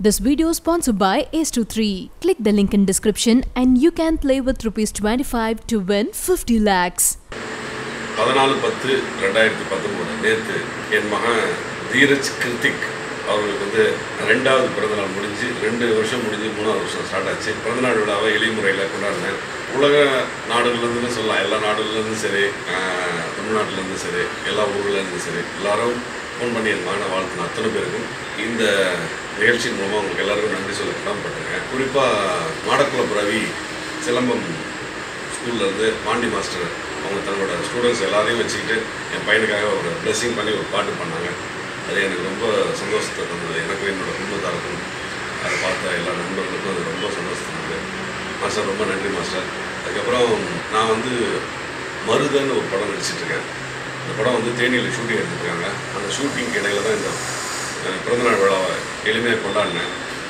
This video is sponsored by Ace23. Click the link in description and you can play with rupees 25 to win 50 lakhs. பதினாலு பத்து ரெண்டாயிரத்தி பத்தொம்போது நேற்று என் மகன் தீரஜ் கிருத்திக் அவர்களுக்கு வந்து ரெண்டாவது பிறந்தநாள் முடிஞ்சு ரெண்டு வருஷம் முடிஞ்சு மூணாவது வருஷம் ஸ்டார்ட் ஆச்சு பிறந்தநாள் விழாவை எளிய முறையில் கொண்டாடினேன் உலக நாடுகள்லேருந்து சொல்லலாம் எல்லா நாடுகள்லேருந்தும் சரி ஆஹ், தமிழ்நாட்டிலேருந்து சரி எல்லா ஊர்லேருந்தும் சரி எல்லாரும் ஃபோன் பண்ணி என் மகனை வாழ்த்தின அத்தனை பேருக்கும் இந்த நிகழ்ச்சியின் மூலமாக உங்களுக்கு எல்லாருக்கும் நன்றி சொல்ல கடமைப்பட்டிருக்கேன் குறிப்பாக மாடக்குளப்பு ரவி சிலம்பம் ஸ்கூல்ல இருந்து பாண்டி மாஸ்டர் அவங்க தங்களோட ஸ்டூடெண்ட்ஸ் எல்லாரையும் வச்சுக்கிட்டு என் பையனுக்காக ஒரு ப்ளெஸ்ஸிங் பண்ணி ஒரு பாட்டு பண்ணாங்க அது எனக்கு ரொம்ப சந்தோஷத்தை தந்தது எனக்கும் என்னோட குடும்பத்தாருக்கும் அதை பார்த்த எல்லா நண்பர்களுக்கும் அது ரொம்ப சந்தோஷத்தை தந்தது மாஸ்டர் ரொம்ப நன்றி மாஸ்டர் அதுக்கப்புறம் நான் வந்து மருதன்னு ஒரு படம் நடிச்சிட்டு இருக்கேன் இந்த படம் வந்து தேனியில் ஷூட்டிங் எடுத்துருக்காங்க அந்த ஷூட்டிங்க்கு இடையில தான் இந்த அஹ், பிறந்தநாள் விழாவை எளிமையாக கொண்டாடினேன்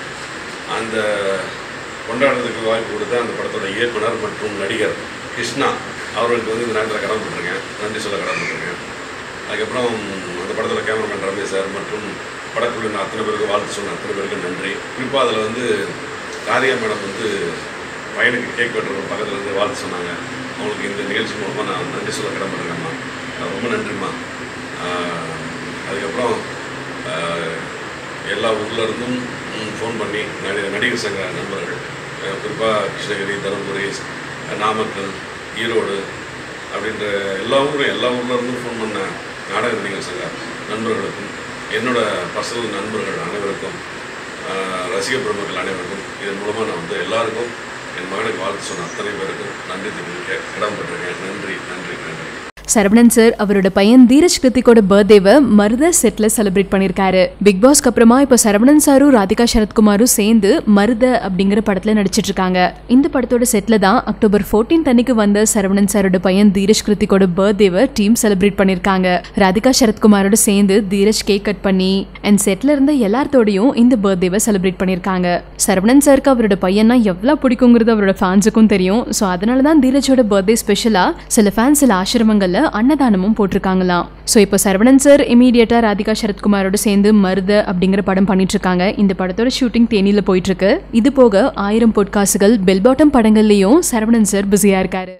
அந்த கொண்டாடுறதுக்கு வாய்ப்பு கொடுத்த அந்த படத்தோட இயக்குனர் மற்றும் நடிகர் கிருஷ்ணா அவர்களுக்கு வந்து இந்த நேரத்தில் கடமைப்பட்டிருக்கேன் நன்றி சொல்ல கடமைப்பட்டிருக்கேன் அதுக்கப்புறம் அந்த படத்தில் கேமராமேன் ரமேஷ் சார் மற்றும் படக்குழுவின் அத்தனை பேருக்கு வாழ்த்து சொன்ன அத்தனை பேருக்கு நன்றி குறிப்பாக அதில் வந்து ராதிகா மேடம் வந்து பையனுக்கு கேக் வெட்டுற பக்கத்தில் இருந்து வாழ்த்து சொன்னாங்க அவங்களுக்கு இந்த நிகழ்ச்சி மூலமாக நான் நன்றி சொல்ல கடமைப்பட்டிருக்கேம்மா அஹ் ரொம்ப நன்றிம்மா ஆஹ் அதுக்கப்புறம் ஆஹ் எல்லா ஊர்ல இருந்தும் ஃபோன் பண்ணி நடி- நடிகர் சங்க நண்பர்கள் குறிப்பாக கிருஷ்ணகிரி தருமபுரி நாமக்கல் ஈரோடு அப்படின்ற எல்லா ஊரும் எல்லா ஊர்ல இருந்தும் ஃபோன் பண்ண நாடக நடிகர் சங்க நண்பர்களுக்கும் என்னோட பர்சனல் நண்பர்கள் அனைவருக்கும் ஆஹ் ரசிக பெருமக்கள் அனைவருக்கும் இதன் மூலமாக நான் வந்து எல்லாருக்கும் என் மகனுக்கு வாழ்த்து சொன்ன அத்தனை பேருக்கும் நன்றி தெரிவிக்க கடமைப்பட்டிருக்கேன் நன்றி நன்றி நன்றி சரவணன் சார் அவரோட பையன் தீரஜ் கிருத்திக்கோட பர்த்டேவை மருத செட்ல செலிப்ரேட் பண்ணிருக்காரு பிக் பாஸ்க்கு அப்புறமா இப்போ சரவணன் சாரும் ராதிகா சரத்குமாரும் சேர்ந்து மருத அப்படிங்கிற படத்துல நடிச்சிட்டு இருக்காங்க இந்த படத்தோட செட்ல தான் அக்டோபர் 14 அன்னைக்கு வந்த சரவணன் சாரோட பையன் தீரஜ் கிருத்திக்கோட பர்த்டேவை டீம் செலிப்ரேட் பண்ணிருக்காங்க ராதிகா சரத்குமாரோட சேர்ந்து தீரஜ் கேக் கட் பண்ணி அண்ட் செட்ல இருந்த எல்லாத்தோடையும் இந்த பர்த்டேவை செலிப்ரேட் பண்ணிருக்காங்க சரவணன் சாருக்கு அவரோட பையனா எவ்வளவு பிடிக்குங்கிறது அவரோட ஃபேன்ஸுக்கும் தெரியும் ஸோ அதனால தான் தீரஜோட பர்த்டே ஸ்பெஷலா சில ஃபேன்ஸ் சில ஆசிரமங்கள்ல அன்னதானமும் போட்டிருக்காங்களாம் ஸோ இப்போ சரவணன் சார் இமீடியட்டா ராதிகா சரத்குமாரோட சேர்ந்து மருத அப்படிங்கிற படம் பண்ணிட்டு இருக்காங்க இந்த படத்தோட ஷூட்டிங் தேனியில போயிட்டு இருக்கு இது போக ஆயிரம் பொட்காசுகள் பெல் பாட்டம் படங்கள்லயும் சரவணன் சார் பிஸியா இருக்காரு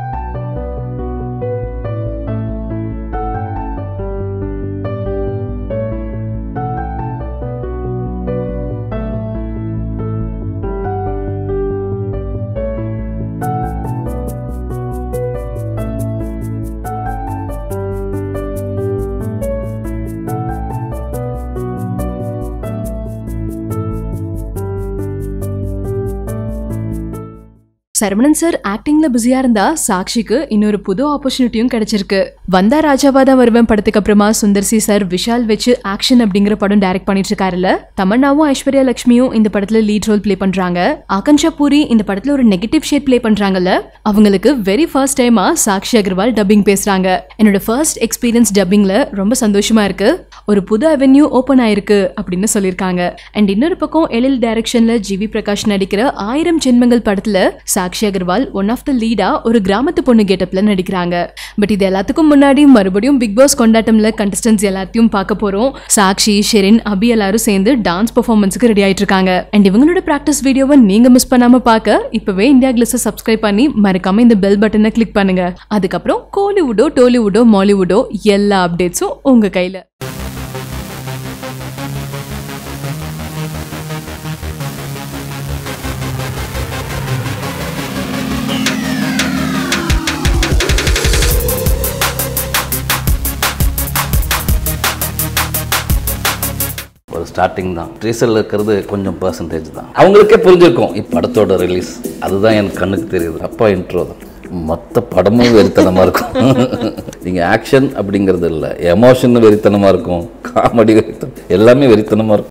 சரவணன் சார் ஆக்டிங்ல பிஸியா இருந்தா சாக்ஷிக்கு இன்னொரு புது ஆப்பர்ச்சுனிட்டியும் கிடைச்சிருக்கு வந்தா ராஜாவா தான் வருவேன் படத்துக்கு அப்புறமா சுந்தர்சி சார் விஷால் வச்சு ஆக்ஷன் அப்படிங்கிற படம் டைரக்ட் பண்ணிட்டு இருக்காருல்ல தமன்னாவும் ஐஸ்வர்யா லட்சுமியும் இந்த படத்துல லீட் ரோல் ப்ளே பண்றாங்க ஆகான்ஷா பூரி இந்த படத்துல ஒரு நெகட்டிவ் ஷேட் ப்ளே பண்றாங்கல்ல அவங்களுக்கு வெரி ஃபர்ஸ்ட் டைமா சாக்ஷி அகர்வால் டப்பிங் பேசுறாங்க என்னோட ஃபர்ஸ்ட் எக்ஸ்பீரியன்ஸ் டப்பிங்ல ரொம்ப சந்தோஷமா இருக்கு ஒரு புது அவென்யூ ஓப்பன் ஆயிருக்கு அப்படின்னு சொல்லியிருக்காங்க அண்ட் இன்னொரு பக்கம் எழில் டைரக்ஷன்ல ஜிவி பிரகாஷ் நடிக்கிற ஆயிரம் ஜென்மங்கள் படத்துல Sakshi Agarwal one of the லீடா ஒரு கிராமத்து பொண்ணு கெட்டப்ல நடிக்கிறாங்க பட் இது எல்லாத்துக்கும் முன்னாடி மறுபடியும் பிக் பாஸ் கொண்டாட்டம்ல கண்டஸ்டன்ஸ் எல்லாத்தையும் பார்க்க போறோம் சாக்ஷி ஷெரின் அபி எல்லாரும் சேர்ந்து டான்ஸ் பெர்ஃபார்மன்ஸுக்கு ரெடி ஆயிட்டு இருக்காங்க அண்ட் இவங்களோட ப்ராக்டிஸ் வீடியோவை நீங்க மிஸ் பண்ணாம பார்க்க இப்பவே இந்தியா கிளிஸை சப்ஸ்கிரைப் பண்ணி மறக்காம இந்த பெல் பட்டனை கிளிக் பண்ணுங்க அதுக்கப்புறம் கோலிவுட்டோ டோலிவுட்டோ மாலிவுட்டோ எல்லா அப்டேட்ஸும் உங்க கையில ஒரு ஸ்டார்டிங் தான் ட்ரீசரில் இருக்கிறது கொஞ்சம் பர்சன்டேஜ் தான் அவங்களுக்கே புரிஞ்சிருக்கும் இப்போ படத்தோட ரிலீஸ் அதுதான் என் கண்ணுக்கு தெரியுது அப்பா இன்ட்ரோ தான் மொத்த படமும் வெறித்தனமாக இருக்கும் நீங்கள் ஆக்ஷன் அப்படிங்கிறது இல்லை எமோஷன் வெறித்தனமாக இருக்கும் காமெடி வெறித்தனம் எல்லாமே வெறித்தனமாக இருக்கும்